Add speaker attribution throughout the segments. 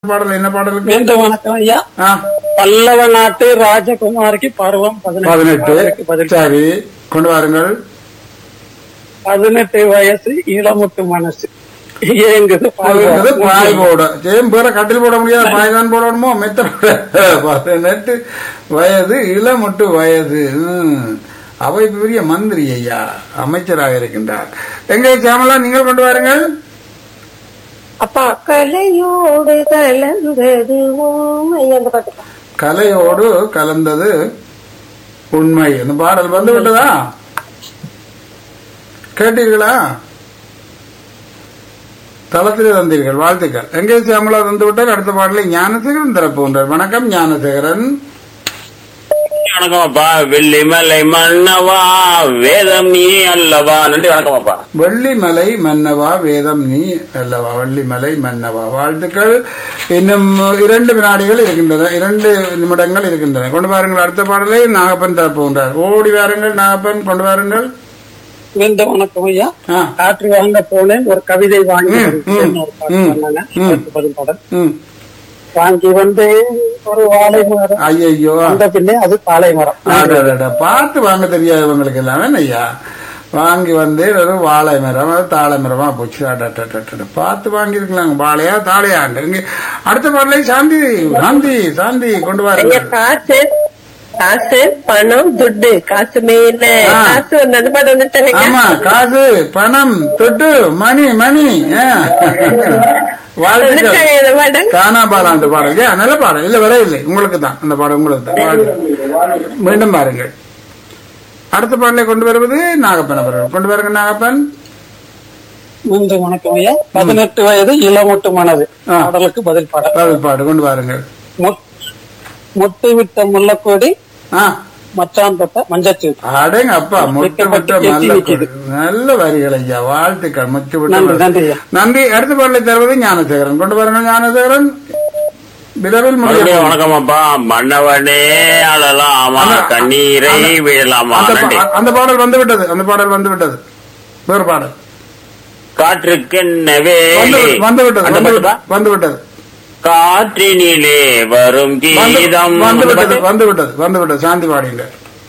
Speaker 1: பாடல் என்ன பாடல் இருக்கு
Speaker 2: மீண்டும் வணக்கம் ஐயா
Speaker 1: ஆ,
Speaker 2: பல்லவ நாட்டு ராஜகுமாரிக்கு பருவம்
Speaker 1: பதினெட்டு
Speaker 2: அதற்கு பதில்
Speaker 1: சரி கொண்டு வாருங்கள்
Speaker 2: பதினெட்டு வயசு இளமுட்டு மனசு ஏங்குது
Speaker 1: அது
Speaker 2: பால்வா.
Speaker 1: பாய் போட சேம் பேர கட்டில் போட முடியாது பாய் தான் போடணுமோ மெத்த பதினெட்டு வயது இளமுட்டு வயது ம். அவை பெரிய மந்திரி ஐயா அமைச்சராக இருக்கின்றார் எங்க கேமலா நீங்கள் கொண்டு வாருங்கள்
Speaker 3: அப்பா கலையோடு கலந்தது உண்மை அந்த பாட்டு
Speaker 1: கலையோடு கலந்தது உண்மை அந்த பாடல் வந்து விட்டதா கேட்டீர்களா தளத்திலே தந்தீர்கள் வாழ்த்துக்கள் எங்கே சியாமலா தந்து விட்டால் அடுத்த பாடலை ஞானசேகரன் தரப்போன்றார் வணக்கம் ஞானசேகரன்
Speaker 4: வணக்கம் அப்பா வெள்ளிமலை மன்னவா வேதம் நீ அல்லவா நன்றி வணக்கம் அப்பா
Speaker 1: வெள்ளிமலை மன்னவா வேதம் நீ அல்லவா வெள்ளிமலை மன்னவா வாழ்த்துக்கள் இன்னும் இரண்டு வினாடிகள் இருக்கின்றன இரண்டு நிமிடங்கள் இருக்கின்றன கொண்டு வாருங்கள் அடுத்த பாடலை நாகப்பன் தரப்போன்றார் ஓடி வாருங்கள் நாகப்பன் கொண்டு வாருங்கள்
Speaker 2: மீண்டும் வணக்கம் ஐயா
Speaker 1: ஆ.
Speaker 2: காற்று வாங்க போனேன் ஒரு கவிதை வாங்கி
Speaker 1: ம்,
Speaker 2: வருகிறேன்.
Speaker 1: ம்,
Speaker 2: ஒரு பாட்டு
Speaker 1: ம்,
Speaker 2: சொன்னாங்க.
Speaker 1: ம்.
Speaker 2: அதற்கு பதில் பாடல்
Speaker 1: ம்
Speaker 2: வாங்கி வந்து ஒரு வாழை மரம்
Speaker 1: ஐயோ
Speaker 2: அந்த பின்னே அது பாலை மரம்
Speaker 1: அடடட, பார்த்து வாங்க தெரியாது இவங்களுக்கு எல்லாமே ஐயா வாங்கி வந்து ஒரு வாழை மரம் அது தாழை மரமா போச்சு அடடடடட. பார்த்து வாங்கியிருக்கலாங்க வாழையா தாழையாண்டு இங்க அடுத்த பாடலை சாந்தி சாந்தி சாந்தி கொண்டு
Speaker 3: ஐயா
Speaker 1: வாருங்க
Speaker 3: காசு காசு பணம் துட்டு காசு மேல
Speaker 1: ஆ.
Speaker 3: காசு வந்து அந்த பாட்டு வந்துட்டாங்க
Speaker 1: ஆமா காசு பணம் தொட்டு மணி மணி ஆ. வாழ்த்துக்கள்
Speaker 3: வந்துட்டாங்க இந்த பாட்டு
Speaker 1: காணா பாடம் அந்த பாடல் ஏன் நல்ல பாடல் இல்ல வர இல்லை உங்களுக்கு தான் அந்த பாடம் உங்களுக்கு தான் வாழ்த்துக்கள். மீண்டும் பாருங்கள் அடுத்த பாடலை கொண்டு வருவது நாகப்பன் அவர்கள் கொண்டு வருங்க நாகப்பன்
Speaker 2: மீண்டும் வணக்கம் ஐயா பதினெட்டு வயது இளமுட்டு மனது
Speaker 1: ஆ.
Speaker 2: பாடலுக்கு பதில் பாடல்
Speaker 1: பாடல் பாடு கொண்டு வாருங்கள்
Speaker 2: முத்- முத்து விட்ட முல்லக்கோடி
Speaker 1: ஆ
Speaker 2: மச்சான் தொட்ட மஞ்சத்தூள்
Speaker 1: அடேங்க அப்பா முட்டு முட்டு
Speaker 2: எட்டி
Speaker 1: நல்ல
Speaker 2: நிக்குது.
Speaker 1: நல்ல வரிகள் ஐயா வாழ்த்துக்கள் முச்சு
Speaker 2: நன்றி
Speaker 1: விட்டு
Speaker 2: நன்றி ஐயா
Speaker 1: நன்றி அடுத்த பாடலை தருவது ஞானசேகரன் கொண்டு வாருங்கள் ஞானசேகரன் விரைவில்
Speaker 4: மறுபடியும்
Speaker 1: முடியும்
Speaker 4: வணக்கம் அப்பா மன்னவனே அழலாமா
Speaker 1: அந்த-
Speaker 4: கண்ணீரை
Speaker 1: அந்த-
Speaker 4: விழலாமா
Speaker 1: அந்த
Speaker 4: நன்றி
Speaker 1: பா- அந்த பாடல் வந்து விட்டது அந்த பாடல் வந்து விட்டது வேறு பாடல்
Speaker 4: காற்றுக்கென்னவே
Speaker 1: வந்து விட்டது, வந்து விட்டது
Speaker 4: அந்த
Speaker 1: வந்து
Speaker 4: பாட்டுப்பா?
Speaker 1: விட்டது, வந்து விட்டது
Speaker 4: காற்றினிலே வரும்
Speaker 1: வந்து
Speaker 4: கீதம்
Speaker 1: வந்து
Speaker 4: அந்த
Speaker 1: விட்டது
Speaker 4: பாட்டு?
Speaker 1: வந்து விட்டது வந்து விட்டது சாந்தி பாடிங்க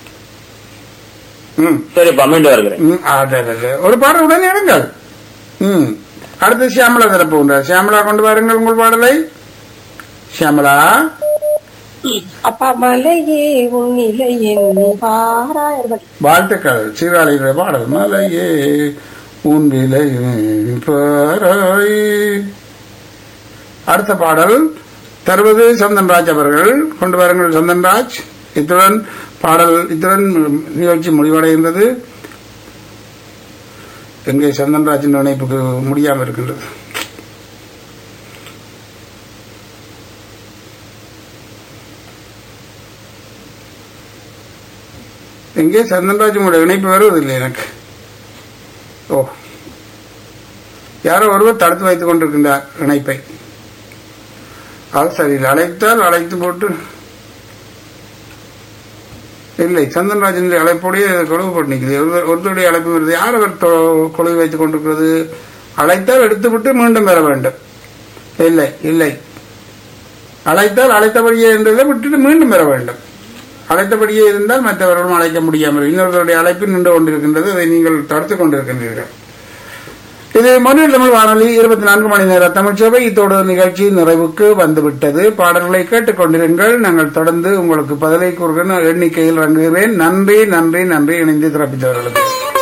Speaker 1: ம்
Speaker 4: சரிப்பா மீண்டும் வருகிறேன்
Speaker 1: ம், அட, அட, அட. ஒரு பாடல் உடனே எடுங்கள் ம் அடுத்து சியாமலா தரப்பு உண்டு சியாமலா கொண்டு வாருங்கள் உங்கள் பாடலை சியாமலா
Speaker 3: அப்பா மலையே உன்னிலை எண்ணி பாராயர் பாட்டு
Speaker 1: வாழ்த்துக்கள் சீராளியுடைய பாடல் மலையே உன் விலை பாராய் அடுத்த பாடல் தருவது சந்தன்ராஜ் அவர்கள் கொண்டு வாருங்கள் சந்தன்ராஜ் இத்துடன் பாடல் இத்துடன் நிகழ்ச்சி முடிவடைகின்றது எங்கே சந்தன்ராஜின் இணைப்புக்கு முடியாமல் இருக்கின்றது எங்கே சந்தன்ராஜ் உங்களுடைய இணைப்பு வருவதில்லை எனக்கு ஓ யாரோ ஒருவர் தடுத்து வைத்துக் கொண்டிருக்கின்றார் இணைப்பை அது சரியில்லை அழைத்தால் அழைத்து போட்டு இல்லை சந்தன்ராஜனுடைய அழைப்போடைய கொழுவு போட்டு நிற்குது ஒருவர்- ஒருத்தருடைய அழைப்பு வருது யார் அவர் தொ- கொழுவு வைத்துக் கொண்டிருக்கிறது அழைத்தால் எடுத்துவிட்டு மீண்டும் பெற வேண்டும் இல்லை இல்லை அழைத்தால் அழைத்தபடியே என்றதை விட்டுட்டு மீண்டும் பெற வேண்டும் அழைத்தபடியே இருந்தால் மற்றவர்களும் அழைக்க முடியாமல் இன்னொருவருடைய அழைப்பு நின்று கொண்டிருக்கின்றது அதை நீங்கள் தடுத்துக் கொண்டிருக்கின்றீர்கள் இது மொழியில் தமிழ் வானொலி இருபத்தி நான்கு மணி நேர தமிழ் சேவை இத்தோடு நிகழ்ச்சி நிறைவுக்கு வந்துவிட்டது பாடல்களை கேட்டுக்கொண்டிருங்கள் நாங்கள் தொடர்ந்து உங்களுக்கு பதிலை கூறுகிற எண்ணிக்கையில் வழங்குகிறேன் நன்றி நன்றி நன்றி இணைந்து சிறப்பித்தவர்களுக்கு